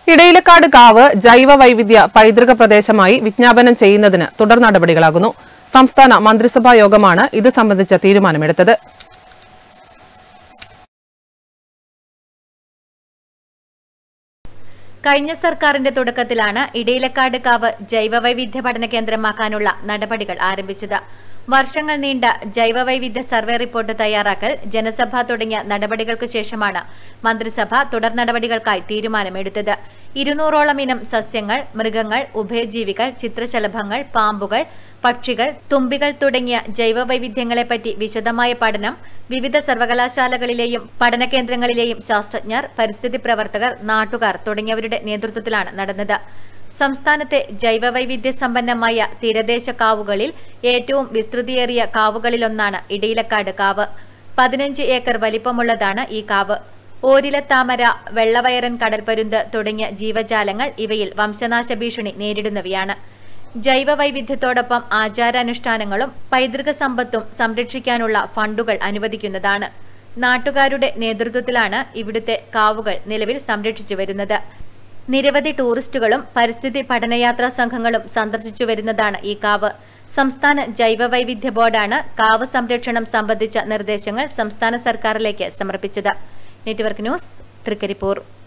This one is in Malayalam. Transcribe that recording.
ഇടയിലക്കാട് കാവ് ജൈവ വൈവിധ്യ പൈതൃക പ്രദേശമായി വിജ്ഞാപനം ചെയ്യുന്നതിന് തുടർ നടപടികളാകുന്നു സംസ്ഥാന മന്ത്രിസഭാ യോഗമാണ് ഇത് സംബന്ധിച്ച തീരുമാനമെടുത്തത് കഴിഞ്ഞ സർക്കാരിന്റെ തുടക്കത്തിലാണ് ഇടയിലക്കാട് കാവ് ജൈവവൈവിധ്യ പഠന കേന്ദ്രമാക്കാനുള്ള നടപടികൾ ആരംഭിച്ചത് വർഷങ്ങൾ നീണ്ട ജൈവവൈവിധ്യ സർവേ റിപ്പോർട്ട് തയ്യാറാക്കൽ ജനസഭ തുടങ്ങിയ നടപടികൾക്ക് ശേഷമാണ് മന്ത്രിസഭ തുടർ നടപടികൾക്കായി തീരുമാനമെടുത്തത് ഇരുന്നൂറോളം ഇനം സസ്യങ്ങൾ മൃഗങ്ങൾ ഉഭയജീവികൾ ചിത്രശലഭങ്ങൾ പാമ്പുകൾ പക്ഷികൾ തുമ്പികൾ തുടങ്ങിയ ജൈവവൈവിധ്യങ്ങളെപ്പറ്റി വിശദമായ പഠനം വിവിധ സർവകലാശാലകളിലെയും പഠന കേന്ദ്രങ്ങളിലെയും ശാസ്ത്രജ്ഞർ പരിസ്ഥിതി പ്രവർത്തകർ നാട്ടുകാർ തുടങ്ങിയവരുടെ നേതൃത്വത്തിലാണ് നടന്നത് സംസ്ഥാനത്തെ ജൈവവൈവിധ്യ സമ്പന്നമായ തീരദേശ കാവുകളിൽ ഏറ്റവും വിസ്തൃതിയേറിയ കാവുകളിലൊന്നാണ് ഇടയിലക്കാട് കാവ് പതിനഞ്ച് ഏക്കർ വലിപ്പമുള്ളതാണ് ഈ കാവ് ഓരിലത്താമര വെള്ളവയറൻ കടൽപ്പരുന്ത് തുടങ്ങിയ ജീവജാലങ്ങൾ ഇവയിൽ വംശനാശ ഭീഷണി നേരിടുന്നവയാണ് ജൈവവൈവിധ്യത്തോടൊപ്പം ആചാരാനുഷ്ഠാനങ്ങളും പൈതൃക സമ്പത്തും സംരക്ഷിക്കാനുള്ള ഫണ്ടുകൾ അനുവദിക്കുന്നതാണ് നാട്ടുകാരുടെ നേതൃത്വത്തിലാണ് ഇവിടുത്തെ കാവുകൾ നിലവിൽ സംരക്ഷിച്ചു വരുന്നത് നിരവധി ടൂറിസ്റ്റുകളും പരിസ്ഥിതി പഠനയാത്രാ സംഘങ്ങളും സന്ദർശിച്ചു വരുന്നതാണ് ഈ കാവ് സംസ്ഥാന ജൈവവൈവിധ്യ ബോർഡാണ് കാവ് സംരക്ഷണം സംബന്ധിച്ച നിർദ്ദേശങ്ങൾ സംസ്ഥാന സർക്കാരിലേക്ക് സമർപ്പിച്ചത് നെറ്റ്വർക്ക് ന്യൂസ് തൃക്കരിപ്പൂർ